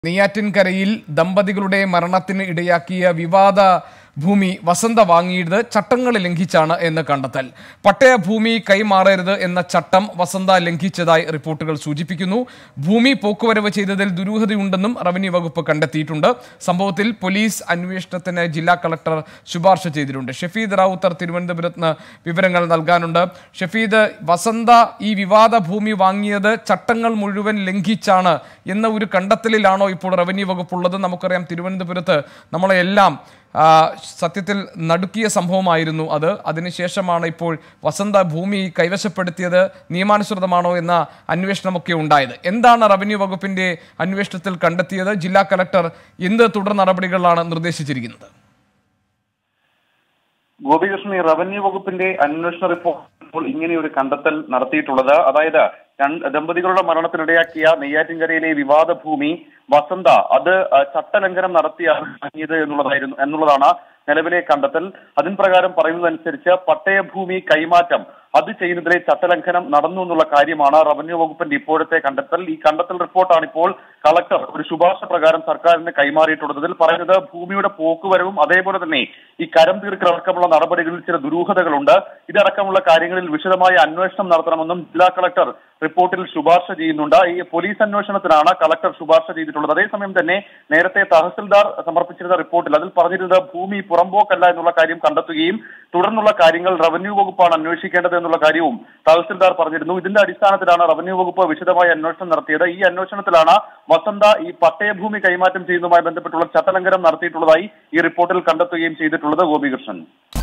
നെയ്യാറ്റിൻകരയിൽ ദമ്പതികളുടെ മരണത്തിന് ഇടയാക്കിയ വിവാദ ഭൂമി വസന്ത വാങ്ങിയത് ചട്ടങ്ങൾ ലംഘിച്ചാണ് എന്ന് കണ്ടെത്തൽ പട്ടയ ഭൂമി കൈമാറരുത് എന്ന ചട്ടം വസന്ത ലംഘിച്ചതായി റിപ്പോർട്ടുകൾ സൂചിപ്പിക്കുന്നു ഭൂമി പോക്കുവരവ് ചെയ്തതിൽ ദുരൂഹതയുണ്ടെന്നും റവന്യൂ വകുപ്പ് കണ്ടെത്തിയിട്ടുണ്ട് സംഭവത്തിൽ പോലീസ് അന്വേഷണത്തിന് ജില്ലാ കളക്ടർ ശുപാർശ ചെയ്തിട്ടുണ്ട് ഷഫീദ് റാവുത്തർ തിരുവനന്തപുരത്ത് നിന്ന് വിവരങ്ങൾ നൽകാനുണ്ട് ഷഫീദ് വസന്ത ഈ വിവാദ ഭൂമി വാങ്ങിയത് ചട്ടങ്ങൾ മുഴുവൻ ലംഘിച്ചാണ് എന്ന ഒരു കണ്ടെത്തലിലാണോ ഇപ്പോൾ റവന്യൂ വകുപ്പുള്ളത് നമുക്കറിയാം തിരുവനന്തപുരത്ത് നമ്മളെല്ലാം ആ, സത്യത്തിൽ നടുക്കിയ സംഭവമായിരുന്നു അത് അതിനുശേഷമാണ് ഇപ്പോൾ വസന്ത ഭൂമി കൈവശപ്പെടുത്തിയത് നിയമാനുസൃതമാണോ എന്ന അന്വേഷണമൊക്കെ ഉണ്ടായത് എന്താണ് റവന്യൂ വകുപ്പിന്റെ അന്വേഷണത്തിൽ കണ്ടെത്തിയത് ജില്ലാ കലക്ടർ എന്ത് തുടർ നടപടികളാണ് നിർദ്ദേശിച്ചിരിക്കുന്നത് ഗോപികൃഷ്ണൻ ഈ റവന്യൂ വകുപ്പിന്റെ അന്വേഷണ റിപ്പോർട്ടിൽ ഇങ്ങനെ ഒരു കണ്ടെത്തൽ നടത്തിയിട്ടുള്ളത് അതായത് രണ്ട് ദമ്പതികളുടെ മരണത്തിനിടയാക്കിയ നെയ്യാറ്റിൻകരയിലെ വിവാദ ഭൂമി വസന്ത അത് ആ, ചട്ടലംഘനം നടത്തിയാണ് വാങ്ങിയത് എന്നുള്ളതായിരുന്നു എന്നുള്ളതാണ് നിലവിലെ കണ്ടെത്തൽ അതിൻ പ്രകാരം പറയുന്നതനുസരിച്ച് പട്ടയഭൂമി കൈമാറ്റം അത് ചെയ്യുന്നതിലെ ചട്ടലംഘനം നടന്നു എന്നുള്ള കാര്യമാണ് റവന്യൂ വകുപ്പിന്റെ ഇപ്പോഴത്തെ കണ്ടെത്തൽ ഈ കണ്ടെത്തൽ റിപ്പോർട്ടാണ് ഇപ്പോൾ കളക്ടർ ഒരു ശുപാർശ പ്രകാരം സർക്കാരിന് കൈമാറിയിട്ടുള്ളത് ഇതിൽ പറയുന്നത് ഭൂമിയുടെ പോക്കുവരവും അതേപോലെ തന്നെ ഈ കരം തീർക്കലടക്കമുള്ള നടപടികളിൽ ചില ദുരൂഹതകളുണ്ട് ഇതടക്കമുള്ള കാര്യങ്ങളിൽ വിശദമായ അന്വേഷണം നടത്തണമെന്നും ജില്ലാ കളക്ടർ റിപ്പോർട്ടിൽ ശുപാർശ ചെയ്യുന്നുണ്ട് ഈ പോലീസ് അന്വേഷണത്തിനാണ് കളക്ടർ ശുപാർശ ചെയ്തിട്ടുള്ളത് അതേസമയം തന്നെ നേരത്തെ തഹസിൽദാർ സമർപ്പിച്ചിരുന്ന റിപ്പോർട്ടിൽ അതിൽ പറഞ്ഞിരുന്നത് ഭൂമി പുറമ്പോക്കല്ല എന്നുള്ള കാര്യം കണ്ടെത്തുകയും തുടർന്നുള്ള കാര്യങ്ങൾ റവന്യൂ വകുപ്പാണ് അന്വേഷിക്കേണ്ടത് എന്നുള്ള കാര്യവും തഹസിൽദാർ പറഞ്ഞിരുന്നു ഇതിന്റെ അടിസ്ഥാനത്തിലാണ് റവന്യൂ വകുപ്പ് വിശദമായ അന്വേഷണം നടത്തിയത് ഈ അന്വേഷണത്തിലാണ് വസന്ത ഈ പട്ടയഭൂമി കൈമാറ്റം ചെയ്യുന്നതുമായി ബന്ധപ്പെട്ടുള്ള ചട്ടലംഘനം നടത്തിയിട്ടുള്ളതായി ഈ റിപ്പോർട്ടിൽ കണ്ടെത്തുകയും ചെയ്തിട്ടുള്ളത് ഗോപികൃഷ്ണൻ